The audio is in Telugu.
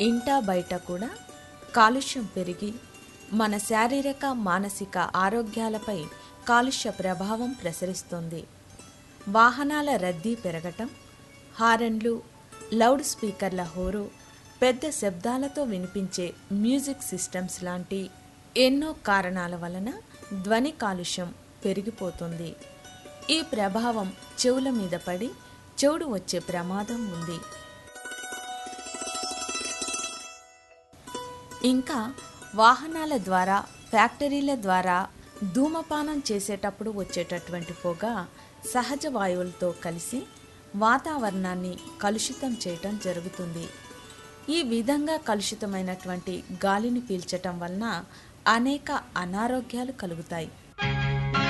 ఇంటా బయట కూడా కాలుష్యం పెరిగి మన శారీరక మానసిక ఆరోగ్యాలపై కాలుష్య ప్రభావం ప్రసరిస్తుంది వాహనాల రద్దీ పెరగటం హారన్లు లౌడ్ స్పీకర్ల హోరు పెద్ద శబ్దాలతో వినిపించే మ్యూజిక్ సిస్టమ్స్ లాంటి ఎన్నో కారణాల వలన ధ్వని కాలుష్యం పెరిగిపోతుంది ఈ ప్రభావం చెవుల మీద పడి చెవుడు వచ్చే ప్రమాదం ఉంది ఇంకా వాహనాల ద్వారా ఫ్యాక్టరీల ద్వారా ధూమపానం చేసేటప్పుడు వచ్చేటటువంటి పొగ సహజ వాయువులతో కలిసి వాతావరణాన్ని కలుషితం చేయటం జరుగుతుంది ఈ విధంగా కలుషితమైనటువంటి గాలిని పీల్చటం వలన అనేక అనారోగ్యాలు కలుగుతాయి